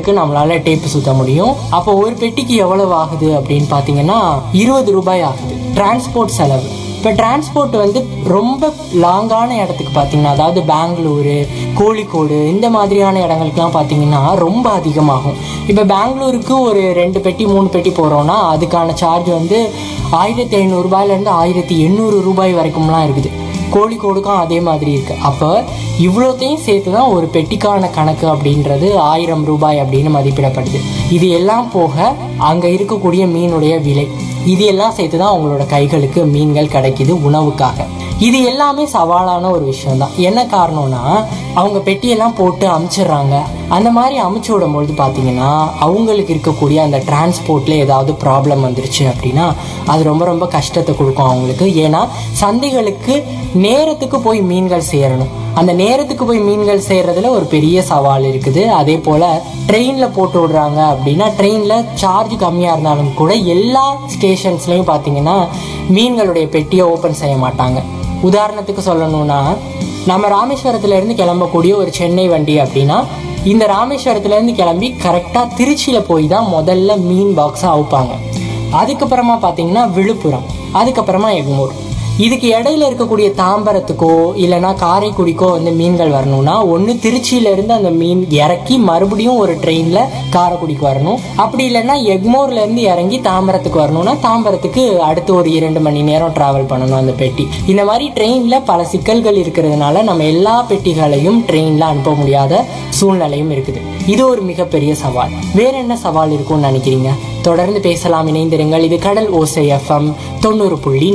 மீன்களுக்கு நம்மளால டேப்பு சுத்த முடியும் அப்போ ஒரு பெட்டிக்கு எவ்வளவு ஆகுது அப்படின்னு பார்த்தீங்கன்னா இருபது ரூபாய் ஆகுது டிரான்ஸ்போர்ட் செலவு இப்போ டிரான்ஸ்போர்ட் வந்து ரொம்ப லாங்கான இடத்துக்கு பார்த்தீங்கன்னா அதாவது பெங்களூரு கோழிக்கோடு இந்த மாதிரியான இடங்களுக்குலாம் பார்த்தீங்கன்னா ரொம்ப அதிகமாகும் இப்போ பெங்களூருக்கு ஒரு ரெண்டு பெட்டி மூணு பெட்டி போகிறோன்னா அதுக்கான சார்ஜ் வந்து ஆயிரத்தி ஐநூறுரூபாயிலேருந்து ஆயிரத்தி எண்ணூறு ரூபாய் வரைக்கும்லாம் இருக்குது கோழிக்கோடுக்கும் அதே மாதிரி இருக்குது அப்போ இவ்வளோத்தையும் சேர்த்து தான் ஒரு பெட்டிக்கான கணக்கு அப்படின்றது ஆயிரம் ரூபாய் அப்படின்னு மதிப்பிடப்படுது இது எல்லாம் போக அங்கே இருக்கக்கூடிய மீனுடைய விலை இது எல்லாம் சேர்த்து தான் அவங்களோட கைகளுக்கு மீன்கள் கிடைக்குது உணவுக்காக இது எல்லாமே சவாலான ஒரு விஷயம் தான் என்ன காரணம்னா அவங்க பெட்டியெல்லாம் போட்டு அமுச்சிடுறாங்க அந்த மாதிரி அமுச்சு விடும்பொழுது பார்த்தீங்கன்னா அவங்களுக்கு இருக்கக்கூடிய அந்த டிரான்ஸ்போர்ட்டில் ஏதாவது ப்ராப்ளம் வந்துருச்சு அப்படின்னா அது ரொம்ப ரொம்ப கஷ்டத்தை கொடுக்கும் அவங்களுக்கு ஏன்னா சந்தைகளுக்கு நேரத்துக்கு போய் மீன்கள் சேரணும் அந்த நேரத்துக்கு போய் மீன்கள் சேர்றதுல ஒரு பெரிய சவால் இருக்குது அதே போல் ட்ரெயினில் போட்டு விடுறாங்க அப்படின்னா ட்ரெயினில் சார்ஜ் கம்மியாக இருந்தாலும் கூட எல்லா ஸ்டேஷன்ஸ்லையும் பார்த்தீங்கன்னா மீன்களுடைய பெட்டியை ஓப்பன் செய்ய மாட்டாங்க உதாரணத்துக்கு சொல்லணும்னா நம்ம ராமேஸ்வரத்துல இருந்து கிளம்பக்கூடிய ஒரு சென்னை வண்டி அப்படின்னா இந்த ராமேஸ்வரத்துல இருந்து கிளம்பி கரெக்டாக திருச்சியில் போய் தான் முதல்ல மீன் பாக்ஸை அவுப்பாங்க அதுக்கப்புறமா பார்த்தீங்கன்னா விழுப்புரம் அதுக்கப்புறமா எக்மூர் இதுக்கு இடையில இருக்கக்கூடிய தாம்பரத்துக்கோ இல்லைன்னா காரைக்குடிக்கோ வந்து மீன்கள் வரணும்னா ஒன்று திருச்சியில இருந்து அந்த மீன் இறக்கி மறுபடியும் ஒரு ட்ரெயின்ல காரைக்குடிக்கு வரணும் அப்படி இல்லைன்னா எக்மோர்ல இருந்து இறங்கி தாம்பரத்துக்கு வரணும்னா தாம்பரத்துக்கு அடுத்து ஒரு இரண்டு மணி நேரம் டிராவல் பண்ணணும் அந்த பெட்டி இந்த மாதிரி ட்ரெயின்ல பல சிக்கல்கள் இருக்கிறதுனால நம்ம எல்லா பெட்டிகளையும் ட்ரெயின்ல அனுப்ப முடியாத சூழ்நிலையும் இருக்குது இது ஒரு மிகப்பெரிய சவால் வேற என்ன சவால் இருக்கும்னு நினைக்கிறீங்க தொடர்ந்து பேசலாம் இணைந்திருங்கள் இது கடல் ஓசை எஃப்எம் தொண்ணூறு புள்ளி